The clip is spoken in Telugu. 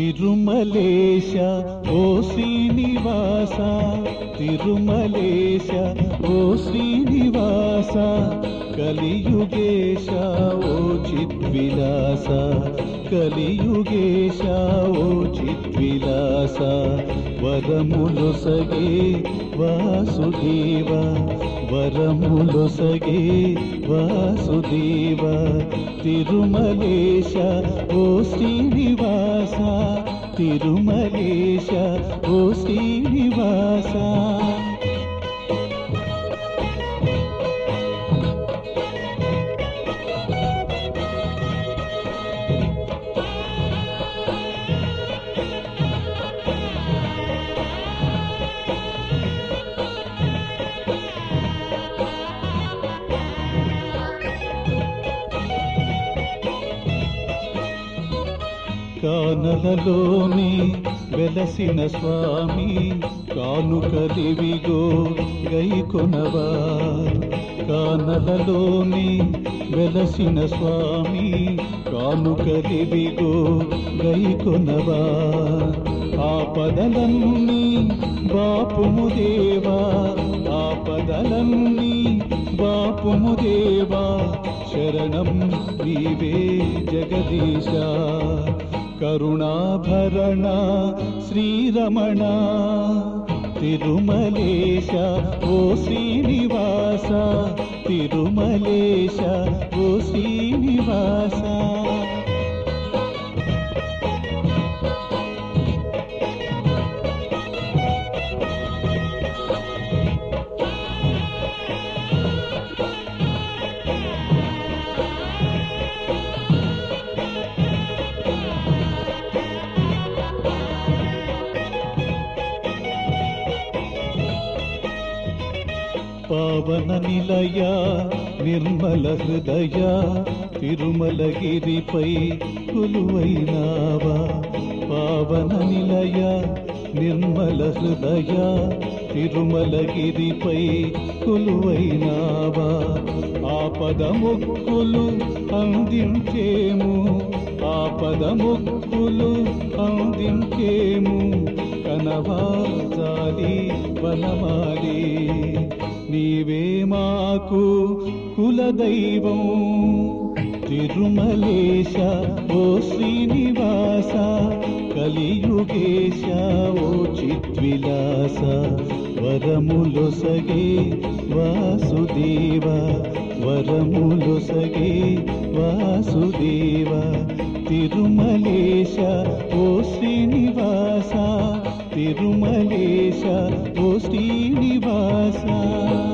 తిరుమలేశ ఓ శ్రీనివాస తిరుమలేశ ఓ శ్రీనివాస కలియుగేశ ఓ చిద్విలాస కలియుగేశ ఓ చిద్విలాస వరములొసగే వాసుదేవ వరములొసగే వాసుదేవ తిరుమలేశ ఓ శ్రీనివాస తిరుమలేశ ఓ శ్రీనివాస కానలలోని వెలసిన స్వామి కానుకలివిగో గైకొనవా కానలలోని వెలసిన స్వామి కానుకలివిగో గైకొనవా ఆపదలన్నీ బాపుము దేవా ఆపదలన్నీ బాపుము దేవా శరణం నీవే జగదీశ కరుణాభరణ శ్రీరమణ తిరుమలేశ ఓ శ్రీనివాస తిరుమలేశ ఓ శ్రీనివాస పావన నిలయ నిర్మల హృదయ తిరుమలగిరిపై కొలువైనావా పావన నిలయ నిర్మల హృదయ తిరుమలగిరిపై కొలువైనావా ఆపద మొక్కులు అందించేము ఆపద మొక్కులు అందించేము కనవాచాలి వనమాలి నీవే మాకు కులదైవం తిరుమలేశ ఓ శ్రీనివాస కలియుగేశ ఓ చిద్విలాస వరములొసగే వాసుదేవ వరములొసగే వాసుదేవ తిరుమలేశ ఓ శ్రీనివాస తిరుమలేశ ఓ శ్రీనివాస